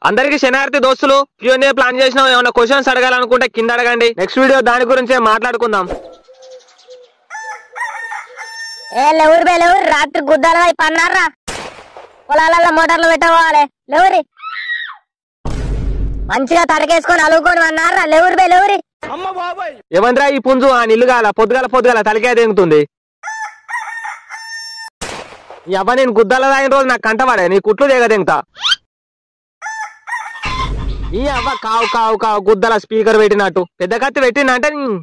అందరికి శనార్థి దోస్తులు క్యూఎన్ఏ ప్లాన్ చేసిన ఏమైనా క్వశ్చన్స్ అడగాలనుకుంటే కింద అడగండి నెక్స్ట్ వీడియో దాని గురించే మాట్లాడుకుందాం ఏ లేవురు బే లేవురు రాత్రి గుద్దాల వైపు అన్నారా పొలాలలో మోటార్లు పెట్టవాలి లేవురి మంచిగా తడకేసుకొని అలుగుకొని అన్నారా లేవురు బే లేవురి ఏమంద్రా ఈ పుంజు ఆ నిల్లుగాల పొద్దుగాల పొద్దుగాల తలకాయ తెంగుతుంది ఈ అవ్వ నేను గుద్దాల తాగిన రోజు నాకు కంటవాడే నీ కుట్లు దిగ తెంగుతా ఈ అవ్వ కావు కావు కావు గుద్దల స్పీకర్ పెట్టినట్టు పెద్ద కత్తి పెట్టిందంటే నీ-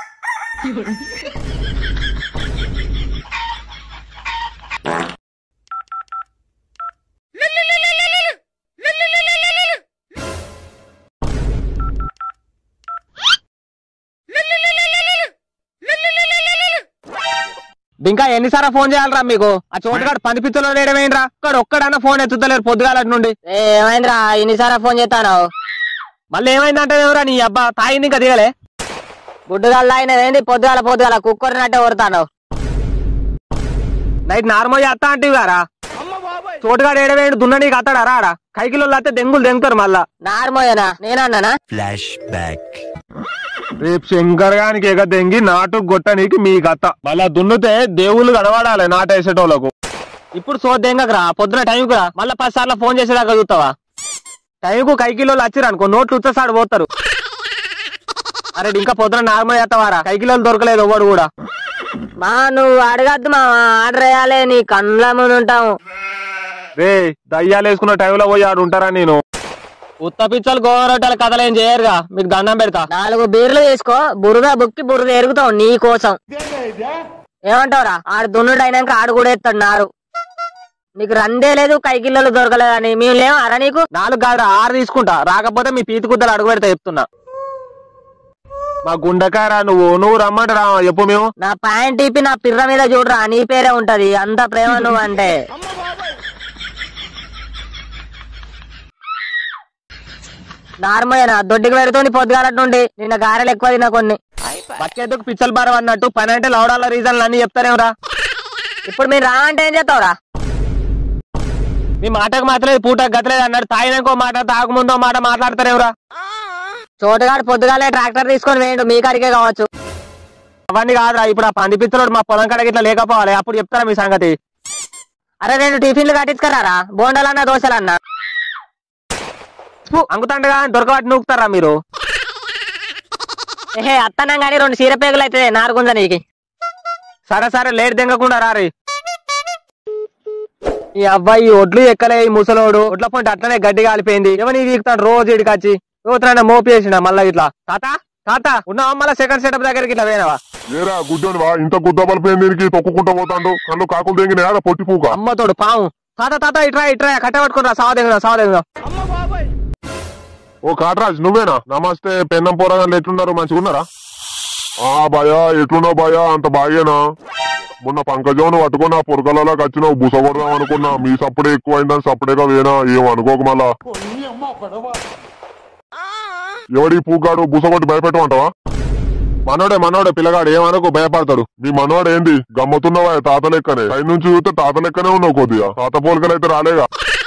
ఇంకా ఎన్నిసార్లు ఫోన్ చేయాలరా మీకు ఆ చోటుగాడు పనిపిత్తలో లేడమేంట్రా ఒక్కడు ఒక్కడన్నా ఫోన్ ఎత్తుతలేరు పొద్దుగాల నుండి ఏ ఏమైందిరా ఇన్నిసారా ఫోన్ చేస్తాను మళ్ళీ ఏమైందంటే ఎవరా నీ అబ్బా తాగింది ఇంకా దిగలే గుడ్డుగాళ్ళు ఆయన ఏంది పొద్దుగాల పొద్దుగాల కుక్కరినట్టే కొడతాను నైట్ నార్మల్ చేస్తా అంటే గారా చోటుగాడు ఏడవేంటి దున్న నీకు అత్తాడా రాడా కైకిలో అయితే దెంగులు దెంగుతారు మళ్ళా నార్మోయేనా నేనన్నానా Flashback. రేపు శంకర్ గానికి ఎగ దెంగి నాటు గొట్టనికి మీ గత మళ్ళా దున్నుతే దేవుళ్ళు కనబడాలి నాటేసేటోళ్ళకు ఇప్పుడు సో దెంగకరా పొద్దున టైంకు రా మళ్ళా పది సార్లు ఫోన్ చేసేదాకా చూస్తావా టైంకు కైకిలోళ్ళు వచ్చిరు అనుకో నోట్లు ఉచ్చసాడు పోతారు అరే ఇంకా పొద్దున నార్మల్ చేస్తావారా కైకిలోళ్ళు దొరకలేదు ఎవడు కూడా మా నువ్వు అడగద్దు మా ఆర్డర్ వేయాలి నీ కళ్ళ ముందు ఉంటాము రే దయ్యాలు వేసుకున్న టైంలో పోయి ఆడు ఉంటారా నేను ఉత్త పిచ్చలు గోరొట్టెల కథలు ఏం చేయరుగా మీకు దండం పెడతా నాలుగు బీర్లు తీసుకో బురద బుక్కి బురద ఎరుగుతావు నీ కోసం ఏమంటావురా ఆడు దున్నుడు అయినాక ఆడు కూడా ఎత్తాడు నారు నీకు రందే లేదు కైకిల్లలు దొరకలేదు అని మేము లేవు అరా నీకు నాలుగు కాదు ఆరు తీసుకుంటా రాకపోతే మీ పీతి కుద్దలు అడుగు పెడతా చెప్తున్నా మా గుండెకాయరా నువ్వు నువ్వు రమ్మంటారా చెప్పు మేము నా ప్యాంట్ ఇప్పి నా పిర్ర మీద చూడరా నీ పేరే ఉంటది అంత ప్రేమ నువ్వు అంటే నార్మల్ దొడ్డికి పెడుతుంది పొద్దుగాలటి నుండి నిన్న గారెలు ఎక్కువ తిన్నా కొన్ని బక్కెందుకు పిచ్చలు బారం అన్నట్టు పని అంటే లౌడాల రీజన్లు అన్ని చెప్తారేమరా ఇప్పుడు మీరు రా అంటే ఏం చేస్తావురా మీ మాటకు మాత్రలేదు పూటకు గతలేదు అన్నాడు తాగినాకో మాట తాగముందో మాట మాట్లాడతారేమరా చోటుగాడు పొద్దుగాలే ట్రాక్టర్ తీసుకొని వేయండు మీ కాడికే కావచ్చు అవన్నీ కాదురా ఇప్పుడు ఆ పంది పిచ్చలోడు మా పొలం కాడకి ఇట్లా లేకపోవాలి అప్పుడు చెప్తారా మీ సంగతి అరే రెండు టిఫిన్లు కట్టించుకరారా బోండాలన్నా దోశలన్నా ఫు, అంగుతండగా దొరకబట్టి నూకుతారా మీరు ఏహే అత్తనం కానీ రెండు చీరపేగులు అయితే నారుగుంజ నీకి సరే సరే లేట్ దెంగకుండా రారి ఈ అబ్బాయి ఒడ్లు ఎక్కలే ఈ ముసలోడు ఒడ్ల పొంటి అట్లనే గడ్డి కాలిపోయింది ఎవని వీక్తాడు రోజు ఇడికొచ్చి యువతరైనా మోపేసిన మళ్ళా ఇట్లా తాత తాత ఉన్నావా మళ్ళా సెకండ్ సెటప్ దగ్గరికి ఇట్లా పోయినావా ఏరా గుడ్డోనివా ఇంత గుద్ద బలిపోయింది దీనికి తొక్కుకుంటా పోతాండు కళ్ళు కాకులు తెంగిన ఏడ పొట్టి పూక అమ్మతోడు పాము తాత తాత ఇట్రా ఇట్రా కట్ట పట్టుకుని రా సావదేగుదా సావదేగుదా ఓ కాటరాజ్ నువ్వేనా నమస్తే పెన్నం పోరాగానే ఎట్లున్నారు మంచిగా ఉన్నారా ఆ భయ ఎట్లున్నావు భయ అంత బాగేనా మొన్న పంకజోను పట్టుకుని ఆ పొరకలలోకి వచ్చినావు బుస కొడదాం అనుకున్నా మీ సప్పుడే ఎక్కువైందని సప్పుడేగా వేనా ఏం అనుకోక మళ్ళా ఎవడి పూగాడు బుస కొట్టి భయపెట్టమంటావా మనోడే మనోడే పిల్లగాడు ఏమనుకో భయపడతాడు మీ మనోడు ఏంది గమ్మతున్నావా తాత లెక్కనే పై నుంచి చూస్తే తాత లెక్కనే ఉన్నావు కొద్దిగా తాత పోలికలు అయితే రాలేగా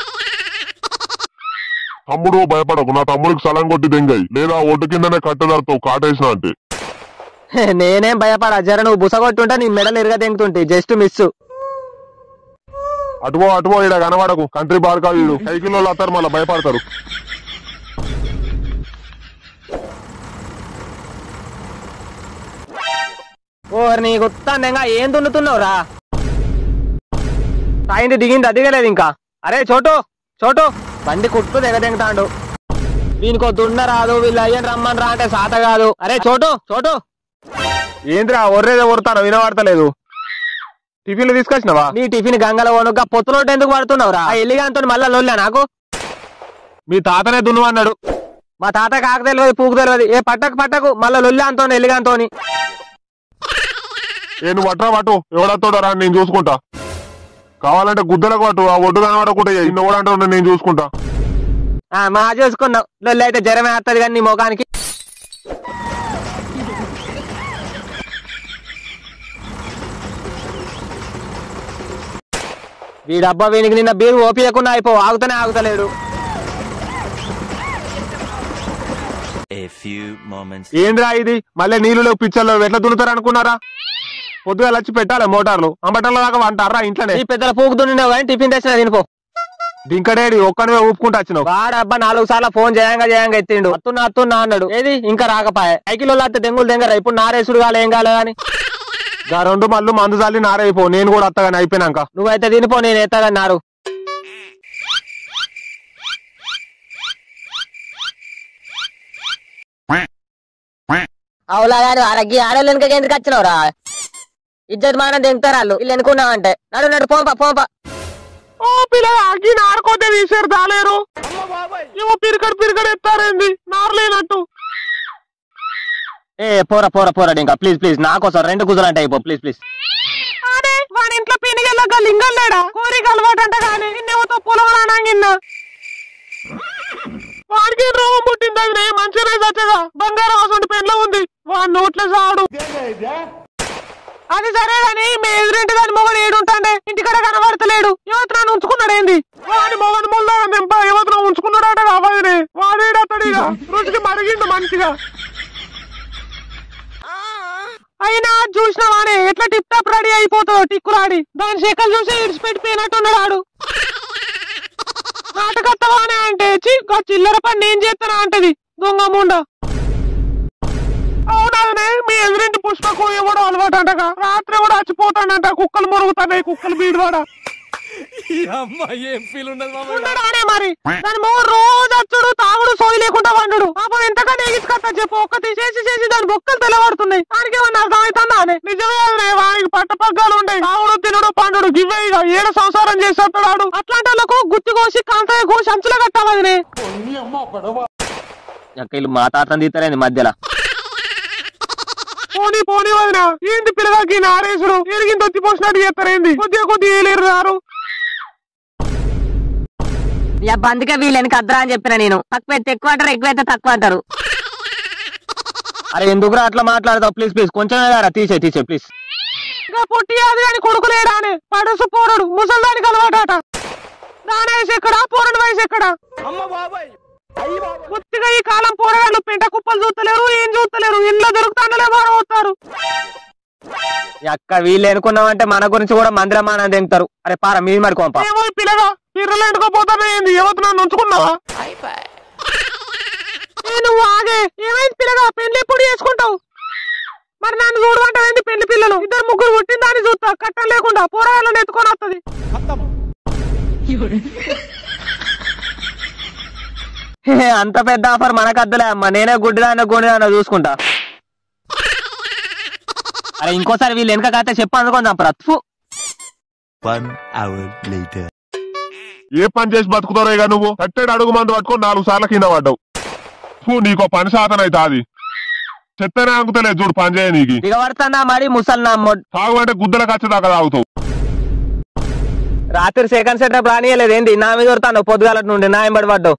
తమ్ముడు భయపడకు నా తమ్ముడికి సలం కొట్టి దెంగాయి లేదా ఒడ్డు కిందనే కట్టెదారుతావు కాటేసిన అంటే నేనేం భయపడా జర నువ్వు బుసగొట్టుంటే నీ మెడలు ఇరగ దెంగుతుంటే జస్ట్ మిస్ అటువో అటువో ఈడ కనబడకు కంట్రీ బార్కా వీడు సైకిల్ వాళ్ళు వస్తారు మళ్ళీ భయపడతారు ఓ నీ గుత్తాండంగా ఏం దున్నుతున్నావురా తాయింది దిగింది దిగలేదు ఇంకా అరే చోటు చోటు బండి కుట్టు దిగదెంగుతాడు వీనికో దున్న రాదు వీళ్ళు అయ్యని రమ్మని రా అంటే సాత కాదు అరే చోటు చోటు ఏంద్రా ఒర్రేదో కొడతాను వినబడతలేదు టిఫిన్లు తీసుకొచ్చినావా నీ టిఫిన్ గంగల వనుక పొత్తులోటి ఎందుకు పడుతున్నావురా ఆ ఎల్లిగాంతో మళ్ళా లొల్లా నాకు మీ తాతనే దున్ను అన్నాడు మా తాత కాక తెలియదు పూకు తెలియదు ఏ పట్టకు పట్టకు మళ్ళా లొల్లా అంతో ఎల్లిగాంతోని ఏ నువ్వు పట్టరా పట్టు ఎవడత్తోడో రా నేను చూసుకుంటా కావాలంటే గుద్దలకు పట్టు ఆ ఒడ్డు కనబడకుండా ఇన్న కూడా నేను చూసుకుంటా ఆ, మా చూసుకున్నావు లొల్లి అయితే జ్వరం వేస్తుంది కానీ నీ ముఖానికి వీడబ్బా వీనికి నిన్న బీరు ఓపియకుండా అయిపో ఆగుతూనే ఆగుతలేడు A few moments ఏంద్రా ఇది మళ్ళీ నీళ్ళు పిచ్చర్లో ఎట్లా దున్నుతారు అనుకున్నారా పొద్దుగా వచ్చి పెట్టాలి మోటార్లు అంబటర్ల దాకా వంటారా ఇంట్లోనే ఈ పెద్దల పూకు దున్నినావు కానీ టిఫిన్ తెచ్చిన తినిపో దింకడేడి ఒక్కనివే ఊపుకుంటూ వచ్చినావు వాడబ్బా నాలుగు సార్లు ఫోన్ చేయంగా చేయంగా ఎత్తిండు అత్తున్నా అత్తున్నా అన్నాడు ఏది ఇంకా రాకపాయే సైకిల్ అత్తే దెంగులు దెంగరా ఇప్పుడు నారేసుడు కాలే ఏం కాలే అని గా రెండు మళ్ళీ మందు చాలి నారైపో నేను కూడా అత్తగాని అయిపోయినాక నువ్వైతే తినిపో నేను ఎత్తగాని నారు అవులా గారు అరగి ఆడోళ్ళు వెనుక ఎందుకు వచ్చినవరా ఇజ్జత్ మానం దింగుతారు వాళ్ళు వీళ్ళు ఎన్నుకున్నావంటే నడు నడు పోంప పోంప ఓ పిల్లగా అగ్గి నారుకోతే తీసారు దాలేరు ఏమో పిరికడు పిరికడు ఎత్తారేంది నారలేనట్టు ఏ పోరా పోరా పోరా ఇంకా ప్లీజ్ ప్లీజ్ నా కోసం రెండు కుదరంటే అయిపో ప్లీజ్ ప్లీజ్ అరే వాడి ఇంట్లో పినిగెళ్ళగా లింగం లేడా కోరిక అలవాటు అంట కానీ నిన్నేమో పొలం రానంగిన్న వాడికి రోగం పుట్టింది అది మంచిగా చచ్చగా బంగారం అసలు పెండ్లో ఉంది వాడి నోట్లో సాడు అది సరే గాని మీ ఎదురింటి దాని మొగడు ఏడుంటాండే ఇంటికాడ కనబడతలేడు యువత నన్ను ఉంచుకున్నాడు ఏంది వాడి మొగడు ముల్లా నింప యువతను ఉంచుకున్నాడట కావాలి వాడేడతాడు ఇక రుచికి మరిగిండు మంచిగా అయినా చూసినావానే ఎట్లా టిప్ టాప్ రెడీ అయిపోతావు టిక్కులాడి దాని శకలు చూసి ఇడిచిపెట్టిపోయినట్టున్నాడు ఆడు నాటకత్తవానే అంటే చి గా చిల్లర పని నేను చేస్తానా అంటది దొంగ ముండ అవునదనే మీ ఎదురింటి పుష్పకు ఎవడో అలవాటు అంటగా రాత్రి కూడా చచ్చిపోతాడంట కుక్కలు మొరుగుతున్నాయి కుక్కలు బీడువాడ ఉండడానే మరి దాని మొగ రోజు అచ్చుడు తాగుడు సోయి లేకుండా వండుడు పాపం ఎంతకన్నా ఎగిసుకొస్తా చెప్పు ఒక్కటి చేసి చేసి దాని బొక్కలు తెల్లబడుతున్నాయి దానికి ఏమన్నా అర్థమవుతుందా అని నిజమే అదే వానికి పట్టపగ్గాలు ఉంటాయి తాగుడు తినడు పండుడు గివ్వే ఇక ఏడ సంసారం చేస్తాడు అట్లాంటి వాళ్ళకు గుత్తి కోసి కాంతాయ కోసి అంచులో కట్టాలనే వీళ్ళు మా తాతను తీస్తారేంది మధ్యలో పోనీ పోనీ వదిన ఏంది పిల్లగాకి నారేసుడు ఎరిగిన తొత్తి పోసినట్టు చేస్తారేంది కొద్దిగా కొద్దిగా ఏలేరు రారు ఇక అందుకే వీళ్ళు వెనక అద్దరా అని చెప్పిన నేను తక్కువ అయితే ఎక్కువ అంటారు ఎక్కువ అయితే తక్కువ అంటారు అరే ఎందుకురా అట్లా మాట్లాడతావు ప్లీజ్ ప్లీజ్ కొంచెం తీసే తీసే ప్లీజ్ ఇంకా పుట్టి అది అని కొడుకులేడా అని పడుసు పోరడు ముసల్దానికి అలవాటట దాని వయసు ఎక్కడ పోరడు వయసు ఎక్కడ కొద్దిగా ఈ కాలం పోరగాళ్ళు పెంట కుప్పలు చూస్తలేరు ఏం చూస్తలేరు ఇంట్లో దొరుకుతాండలే మారవుతారు అక్క వీళ్ళు ఎనుకున్నామంటే మన గురించి కూడా మందిరమాన దింగుతారు అరే పార మీ మరి కొంప ఏమో పిల్లగా పిర్రలు ఎండుకోపోతానే ఏంది ఎవరు నన్ను ఉంచుకున్నావా ఏ నువ్వు ఆగే ఏమైంది పిల్లగా పెళ్లి ఎప్పుడు చేసుకుంటావు మరి నన్ను చూడమంటావేంది పెళ్లి పిల్లలు ఇద్దరు ముగ్గురు పుట్టిన దాన్ని చూస్తా కట్టం లేకుండా పోరాయాలను ఎత్తుకొని వస్తుంది అంత పెద్ద ఆఫర్ మనకద్దులే అమ్మా నేనే గుడ్డిదాన్న గుండిదాన్న చూసుకుంటా అరే ఇంకోసారి వీళ్ళు వెనక కాతే చెప్పు అందుకొని ప్రత్ఫు One hour later. ఏ పని చేసి బతుకుతారో ఇక నువ్వు కట్టెడు అడుగు మందు పట్టుకొని నాలుగు సార్లు కింద పడ్డావు ఫు, నీకో పని శాతం అయితే అది చెత్తనే అనుకుతలేదు చూడు పని చేయ నీకు దిగబడుతుందా మరి ముసలి నమ్మో తాగు అంటే గుద్దల ఖచ్చితంగా తాగుతావు రాత్రి సెకండ్ సెట్ రానియలేదు ఏంది నా మీద దొరుకుతాను పొద్దుగాల నుండి నా ఎంబడి పడ్డావు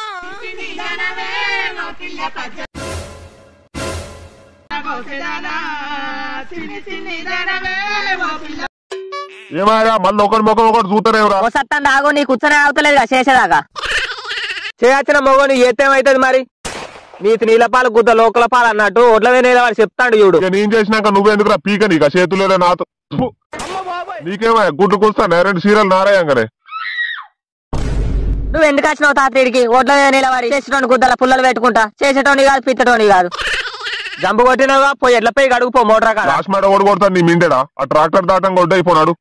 ఏమాయా మళ్ళీ ఒకరి ముఖం ఒకటి చూస్తారేమరా ఓ సత్తం దాగో నీ కూర్చొని అవుతలేదు చేసేదాకా చేయొచ్చిన మొగని ఏతేమైతుంది మరి నీతి నీలపాలు గుద్ద లోకల పాలు అన్నట్టు ఒడ్ల మీద వాడు చెప్తాడు చూడు ఇక నేను చేసినాక నువ్వెందుకురా పీక నీక చేతులేదా నాతో ఫు. నీకేమయ్యా గుడ్లు కూస్తాను రెండు సీరియల్ నారాయంగానే నువ్వు ఎందుకు వచ్చినావు తాతడికి ఓట్ల మీద నిలబడి చేసేటోని గుద్దల పుల్లలు పెట్టుకుంటా చేసేటోని కాదు పిచ్చటోని కాదు జంపు కొట్టినవా పోయి ఎట్ల పోయి అడుగుపో మోటార్ కాడ లాస్ట్ మాట కూడా కొడతాను నీ మిండెడా ఆ ట్రాక్టర్ దాటం కొట్టయిపోనాడు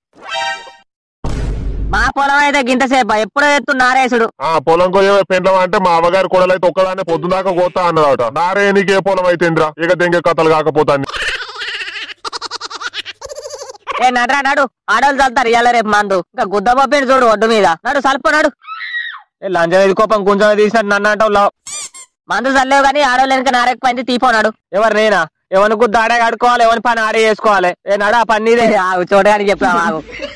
మా పొలం అయితే గింత సేప ఎప్పుడో ఎత్తు నారేసుడు ఆ పొలం కొయ్యే పెండ్లం అంటే మా అవ్వగారి కొడలైతే ఒక్కదాన్ని పొద్దుదాకా కోతా అన్నదట నారే నీకే పొలం అయితే ఇక దెంగే కథలు కాకపోతాను ఏ నడరా నడు ఆడోళ్ళు చల్తారు ఇవాళ రేపు మందు ఇంకా గుద్ద పప్పిని చూడు ఒడ్డు మీద నడు సల్పు నడు ఏ లంచం ఇది కోపం కొంచెం తీసినట్టు నన్ను అంటావు లావ్. మందు చల్లేవు కానీ ఆడోళ్ళు వెనక నారెక్కిపోయింది తీపోనాడు ఎవరు నేనా ఎవరి గుద్ద ఆడే ఆడుకోవాలి ఎవరి పని ఆడే చేసుకోవాలి ఏ నడా పని నీదే ఆగు చూడడానికి చెప్పావు ఆగు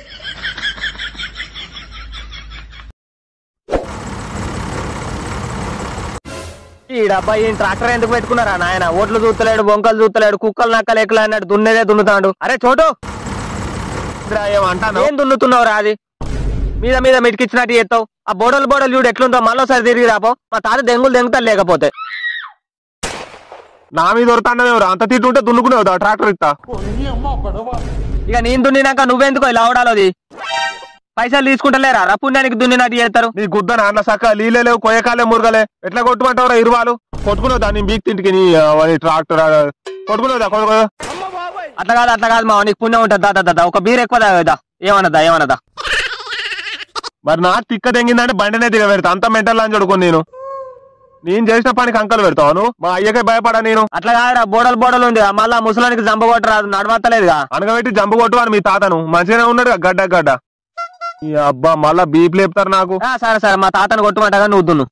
ఈ డబ్బా ఈ ట్రాక్టర్ ఎందుకు పెట్టుకున్నారా నాయన ఓట్లు చూస్తలేడు బొంకలు చూస్తలేడు కుక్కలు నక్కలు ఎక్కలు అన్నట్టు దున్నేదే దున్నుతాడు అరే చోటు ఇదిరా ఏమంటాను ఏం దున్నుతున్నావు రాది మీద మీద మిటికిచ్చినట్టు చేస్తావు ఆ బోడలు బోడలు చూడు ఎట్లుందో మళ్ళీసారి తిరిగి రాపో మా తాత దెంగులు దెంగుతారు లేకపోతే నా మీద దొరుకుతాండేవరా అంత తిట్టు ఉంటే దున్నుకునేవుదా ట్రాక్టర్ ఇస్తా ఇక నేను దున్నినాక నువ్వెందుకో ఇలా అవడాలోది పైసలు తీసుకుంటలేరా రా పుణ్యానికి దున్నినట్టు చేస్తారు నీ గుద్ద నాన్న సక్క లీలే లేవు కొయ్యకాలే మురగలే ఎట్లా కొట్టుమంటావురా ఇరువాలు కొట్టుకునేదా నీ బీక్ తింటికి నీ ఆ, నీ ట్రాక్టర్ ఆ, కొట్టుకునేదా కొట్టుకో అట్లా కాదు అట్లా కాదు మా నీకు పుణ్యం ఉంటుంది దాదా దాదా ఒక బీర్ ఎక్కువ తాగదా ఏమన్నదా ఏమన్నదా మరి నాకు తిక్క తెంగిందంటే బండినే దిగ పెడతా అంత మెంటల్ అని చూడుకుని నేను నేను చేసిన పనికి అంకలు పెడతాను మా అయ్యకే భయపడా నేను అట్లా కాదురా బోడలు బోడలు ఉంది మళ్ళా ముసలానికి జంప కొట్టరాదు నడవత్తలేదుగా అనగబెట్టి జంప కొట్టు అని మీ తాతను మంచిగానే ఉన్నాడు గడ్డ గడ్డ ఈ అబ్బా మళ్ళా బీప్ లేపుతారు నాకు సరే సరే మా తాతను కొట్టుమంటగా నువ్వు దున్ను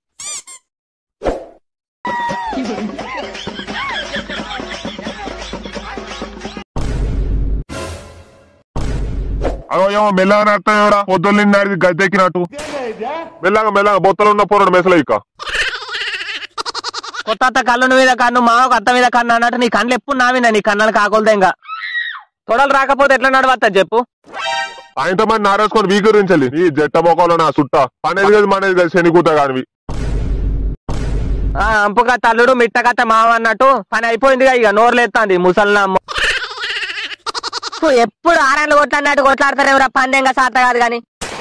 అదో ఏమో మెల్లగా నడతావురా పొద్దున్న నిన్నాడిది గద్దెక్కినట్టు మెల్లగా మెల్లగా బొత్తలు ఉన్న పోరాడు మెసలు ఇక కొత్త అత్త కళ్ళు మీద కన్ను మావకు అత్త మీద కన్ను అన్నట్టు నీ కళ్ళు ఎప్పుడు నావినా నీ కన్నాలు కాకూడదు ఇంకా తొడలు రాకపోతే ఎట్లా నడవత్తా చెప్పు ఆయనతో మంది నారేసుకొని వీకరించాలి ఈ జట్ట మొక్కలో నా సుట్ట పనేది కదా మనది కదా శనికూత కానివి ఆ అంపుగా తల్లుడు మిట్టకత్త మావ అన్నట్టు పని అయిపోయిందిగా ఇక నోరు లేస్తాంది ముసలిన నువ్వు ఎప్పుడు ఆరాళ్ళు కొట్లాడినట్టు కొట్లాడతారేమరా పందెంగా సాత కాదు గాని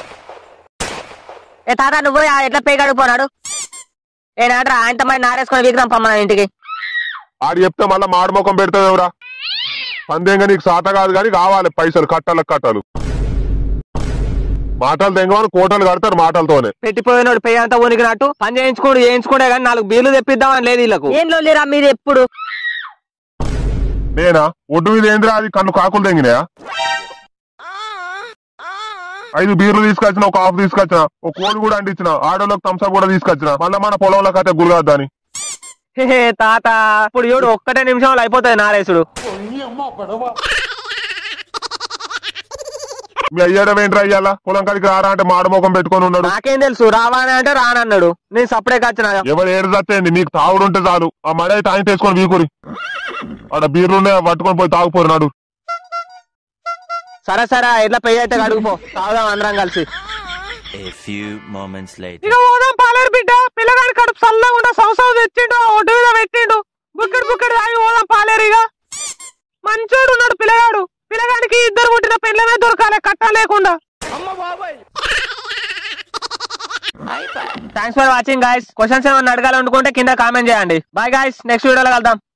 ఏ తాత నువ్వు పోయి ఆ ఎట్లా పేగడు పోనాడు ఏనాడ్రా ఆయనతో మరి నారేసుకొని వీకుదాం పమ్మన ఇంటికి ఆడు చెప్తే మళ్ళా మాడు ముఖం పెడతావురా పందేంగా నీకు సాత కాదు కానీ కావాలి పైసలు కట్టాలకు కట్టాలు మాటలు తెంగమని కోటలు కడతారు మాటలతోనే పెట్టిపోయినోడు పెయ్యి అంతా ఉనికినట్టు పని చేయించుకోడు చేయించుకోడే కానీ నాలుగు బీర్లు తెప్పిద్దామని లేదు వీళ్ళకు ఏం లోలేరా మీది ఎప్పుడు నేనా ఒడ్డు మీద ఏందిరా అది కన్ను కాకులు తెంగినాయా ఐదు బీర్లు తీసుకొచ్చిన ఒక ఆఫ్ తీసుకొచ్చిన ఒక కోడి కూడా అంటించిన ఆడోళ్ళకి థమ్స్అప్ కూడా తీసుకొచ్చిన మళ్ళీ మన పొలంలో కథ గురిగద్దని హే తాత ఇప్పుడు చూడు ఒక్కటే నిమిషంలో అయిపోతుంది నారేసుడు మీ అయ్యాడ ఏంట్రా అయ్యాలా పొలం కాడికి రారా అంటే మాడు ముఖం పెట్టుకొని ఉన్నాడు నాకేం తెలుసు రావాలని అంటే రానన్నాడు నేను సపరేట్ వచ్చిన ఎవరు ఏడు చచ్చేయండి నీకు తాగుడు ఉంటే చాలు ఆ మడ అయితే ఆయన తీసుకొని వీకురి ఆడ బీర్లు ఉన్నాయి అవి పట్టుకొని పోయి తాగుపోరు నాడు సరే సరే ఎట్లా పెయ్యి అయితే అడుగుపో తాగుదాం అందరం కలిసి A few moments later. ఇక పోదాం పాలేరు బిడ్డ పిల్లగాడి కడుపు చల్లగా ఉండ సంవత్సరం తెచ్చిండు ఆ ఒడ్డు మీద పెట్టిండు బుక్కడి బుక్కడి తాగి పోదాం పాలేరు ఇక మంచోడు ఉన్నాడు పిల్లగాడు పిల్లగాడికి ఇద్దరు పుట్టిన పిల్లమే దొరకాలి కట్ట లేకుండా thanks for watching guys questions ఏమైనా అడగాలనుకుంటే కింద కామెంట్ చేయండి బాయ్ గాయస్ నెక్స్ట్ వీడియోలో కలుద్దాం